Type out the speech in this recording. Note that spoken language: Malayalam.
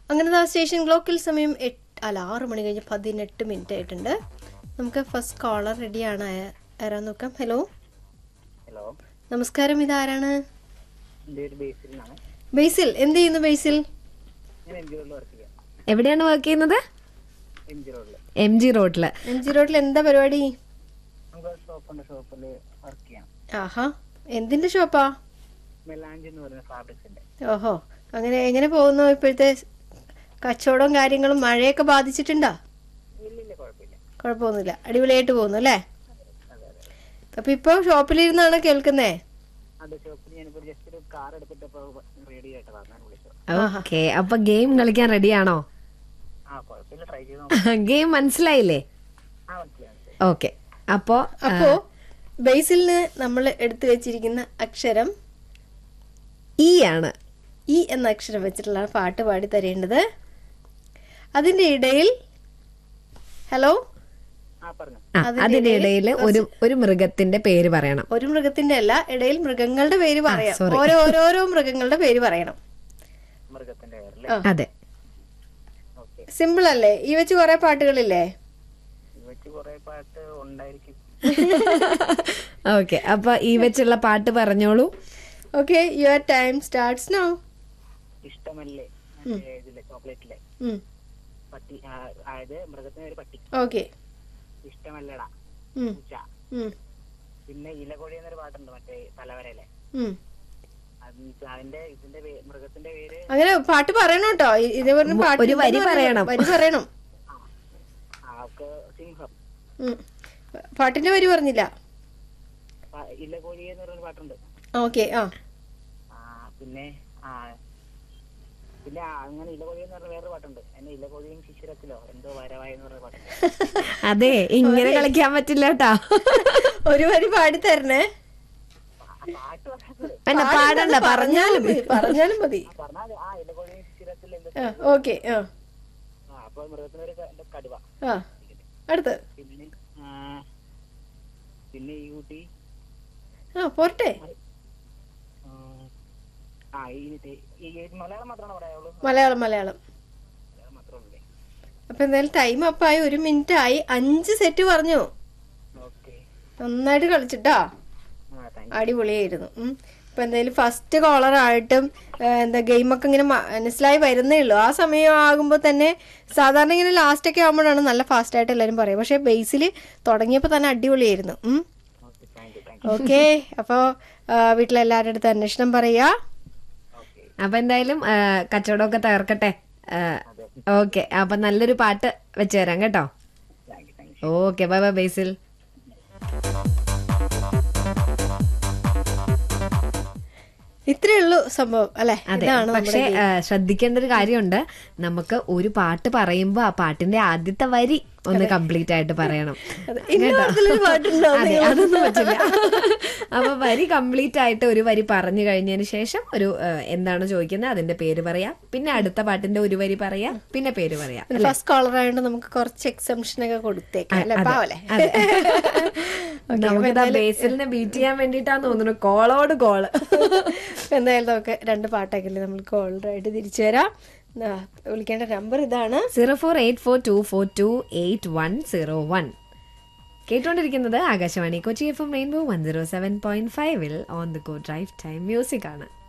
അങ്ങനെ ആ സ്റ്റേഷൻ ഗ്ലോക്കിൽ സമയം എട്ട് അല്ല ആറ് മണി കഴിഞ്ഞ് പതിനെട്ട് മിനിറ്റ് ആയിട്ടുണ്ട് നമുക്ക് ഫസ്റ്റ് കോളർ റെഡിയാണ് ആരാ നോക്കാം ഹലോ ഹലോ നമസ്കാരം ഇതാരാണ് എൻ്റെ ഒരു ബേസിൽ നിന്നാണ് ബേസിൽ എന്ത് ചെയ്യുന്നു ബേസിൽ ഞാൻ എം ജി റോഡിൽ വർക്ക് ചെയ്യാം എവിടെയാണ് വർക്ക് ചെയ്യുന്നത് എം ജി റോഡിൽ എം ജി റോഡില് എം ജി റോഡിൽ എന്താ പരിപാടി നമുക്ക് ഷോപ്പുണ്ട് ഷോപ്പിൽ വർക്ക് ചെയ്യാം ആഹാ എന്തിന്റെ ഷോപ്പാ മെലാഞ്ചി എന്ന് പറയുന്ന ഫാബ്രിക്സിന്റെ ഓഹോ അങ്ങനെ എങ്ങനെ പോകുന്നു ഇപ്പോഴത്തെ കച്ചവടവും കാര്യങ്ങളും മഴയൊക്കെ ബാധിച്ചിട്ടുണ്ടോ ഇല്ല ഇല്ല കുഴപ്പമില്ല കുഴപ്പമൊന്നുമില്ല അടിപൊളിയായിട്ട് പോകുന്നു അല്ലേ അതെ അതെ അപ്പൊ ഇപ്പൊ ഷോപ്പിലിരുന്നാണ് കേൾക്കുന്നേ അതെ ഷോപ്പിൽ ഞാനിപ്പോൾ ജസ്റ്റ് ഒരു കാർ എടുത്തിട്ടപ്പോൾ റെഡി ആയിട്ടതാണ് ഞാൻ വിളിച്ചത് ഓക്കെ അപ്പൊ ഗെയിം കളിക്കാൻ റെഡിയാണോ ആ കുഴപ്പമില്ല ട്രൈ ചെയ്ത് നോക്കാം ഗെയിം മനസ്സിലായില്ലേ ആ മനസ്സിലായി മനസ്സിലായി ഓക്കെ അപ്പോ അപ്പോ ബേസിലിന് നമ്മൾ എടുത്തു വെച്ചിരിക്കുന്ന അക്ഷരം ഈ ആണ് ഇ എന്ന അക്ഷരം വെച്ചിട്ടുള്ള പാട്ട് പാടി തരേണ്ടത് അതിന്റെ ഇടയിൽ ഹലോ ആ പറഞ്ഞു ആ, അതിന്റെ ഇടയിൽ ഒരു ഒരു മൃഗത്തിന്റെ പേര് പറയണം ഒരു മൃഗത്തിന്റെ അല്ല ഇടയിൽ മൃഗങ്ങളുടെ പേര് പറയാം sorry. ഓരോ ഓരോരോ മൃഗങ്ങളുടെ പേര് പറയണം മൃഗത്തിന്റെ പേരല്ലേ അതെ ഓക്കെ സിമ്പിൾ അല്ലേ ഈ വെച്ച് കുറെ പാട്ടുകളില്ലേ വെച്ച് കുറെ പാട്ട് ഉണ്ടായിരിക്കും ഓക്കെ അപ്പൊ ഈ വെച്ചുള്ള പാട്ട് പറഞ്ഞോളൂ okay your time starts now ഇഷ്ടമല്ലേ മറ്റേ ഇതിലെ ചോക്ലേറ്റിലെ പട്ടി ആ, അതായത് മൃഗത്തിന്റെ പേര് പട്ടി ഓക്കെ ഇഷ്ടമല്ലടാ പൂച്ച പിന്നെ ഇലകൊടി എന്നൊരു പാട്ടുണ്ട് മറ്റേ തലവരയിലെ അത് അതിന്റെ ഇതിന്റെ പേ- മൃഗത്തിന്റെ പേര് അങ്ങനെ പാട്ട് പറയണം കേട്ടോ ഇ- ഇതേ പറഞ്ഞ പാട്ട് ഒരു വരി ഇല്ലെന്ന് പറയണം. വരി പറയണം ആൾക്ക് സിംഹം ഉം. പാട്ടിന്റെ വരി പറഞ്ഞില്ല പ- ഇലകോഴി എന്ന് പറയുന്ന പാട്ടുണ്ട് ഓക്കെ ആ ആ പിന്നെ ആ പിന്നെ ആ, അങ്ങനെ ഇലകോഴി എന്ന് പറഞ്ഞ വേറൊരു പാട്ടുണ്ട് എന്നെ ഇലകോഴിയും ശിശിരത്തിലോ എന്തോ വരവായ എന്ന് പറഞ്ഞ പാട്ടുണ്ട് അതെ ഇങ്ങനെ കളിക്കാൻ പറ്റില്ല കേട്ടാ ഒരു വരി പാടി തരണേ ആ പാട്ട് പറഞ്ഞത് പിന്നെ പാടണ്ട പറഞ്ഞാലും മതി, പറഞ്ഞാലും മതി പറഞ്ഞാൽ ആ ഇലകോഴിയും ശിശിരത്തിൽ എന്തോ ആ ഓക്കെ ആ ആ അപ്പൊ മൃഗത്തിന്റെ ഒരു ക- എന്തോ കടുവ ആ അടുത്ത് പിന്നെ ആ, പിന്നെ ഈ കുട്ടി ആ പോരട്ടെ ആ, ആ ഈ ഇത്- ഈ മലയാളം മാത്രമാണോ പറയാവുള്ളൂ മലയാളം മലയാളം മലയാളം മാത്രമേ ഉള്ളൂ അപ്പൊ എന്തായാലും ടൈം അപ്പായി ഒരു മിനിറ്റ് ആയി അഞ്ച് സെറ്റ് പറഞ്ഞു ഓക്കെ നന്നായിട്ട് കളിച്ചിട്ടാ ആ താങ്ക് അടിപൊളിയായിരുന്നു ഉം. ഇപ്പൊ എന്തായാലും ഫസ്റ്റ് കോളർ ആയിട്ടും ഏ, എന്താ ഗെയിമൊക്കെ ഇങ്ങനെ മനസ്സിലായി വരുന്നേ ഉള്ളൂ ആ സമയം ആകുമ്പോൾ തന്നെ സാധാരണ ഇങ്ങനെ ലാസ്റ്റ് ഒക്കെ ആകുമ്പോഴാണ് നല്ല ഫാസ്റ്റ് ആയിട്ട് എല്ലാവരും പറയും പക്ഷെ ബേസിൽ തുടങ്ങിയപ്പോൾ തന്നെ അടിപൊളിയായിരുന്നു ഉം. Okay thank you thank okay അപ്പോൾ വീട്ടിലെല്ലാവരുടെ അടുത്ത് അന്വേഷണം പറയാ അപ്പൊ എന്തായാലും ആ, കച്ചവടമൊക്കെ തകർക്കട്ടെ ഓക്കെ അപ്പൊ നല്ലൊരു പാട്ട് വെച്ച് തരാം കേട്ടോ you thank you thank you okay bye bye Basil ഇത്രേ ഉള്ളൂ സംഭവം അല്ലെ അതെ ഇതാണ് പക്ഷെ നമ്മുടെ ആ, ശ്രദ്ധിക്കേണ്ട ഒരു കാര്യമുണ്ട് നമുക്ക് ഒരു പാട്ട് പറയുമ്പോ ആ പാട്ടിന്റെ ആദ്യത്തെ വരി ഒന്ന് കംപ്ലീറ്റ് ആയിട്ട് പറയണം അതെ. ഇന്ന പാട്ടിലൊരു പാട്ടുണ്ടോ? അതെ അതൊന്നും പറ്റില്ല അപ്പൊ വരി കംപ്ലീറ്റ് ആയിട്ട് ഒരു വരി പറഞ്ഞു കഴിഞ്ഞതിന് ശേഷം ഒരു ആ, എന്താണ് ചോദിക്കുന്നത് അതിന്റെ പേര് പറയാം പിന്നെ അടുത്ത പാട്ടിന്റെ ഒരു വരി പറയാം പിന്നെ പേര് പറയാം ഫസ്റ്റ് കോളർ ആയതുകൊണ്ട് നമുക്ക് കുറച്ച് എക്സംഷൻ ഒക്കെ കൊടുത്തേക്കാം അല്ലെ പാവല്ലേ അതെ നമുക്കിതാ ബേസിലിനെ ബീറ്റ് ചെയ്യാൻ വേണ്ടിയിട്ടാന്ന് തോന്നുന്നു കോളോട് കോള് എന്തായാലും നമുക്ക് രണ്ട് പാട്ടൊക്കെ നമ്മൾ കോളറായിട്ട് തിരിച്ചു വരാം ആ, വിളിക്കേണ്ട നമ്പർ ഇതാണ് zero four eight four two four two eight one zero one കേട്ടുകൊണ്ടിരിക്കുന്നത് Akashvani Kochi F M rainbow one zero seven point ഫൈവിൽ on the go drive time music ആണ്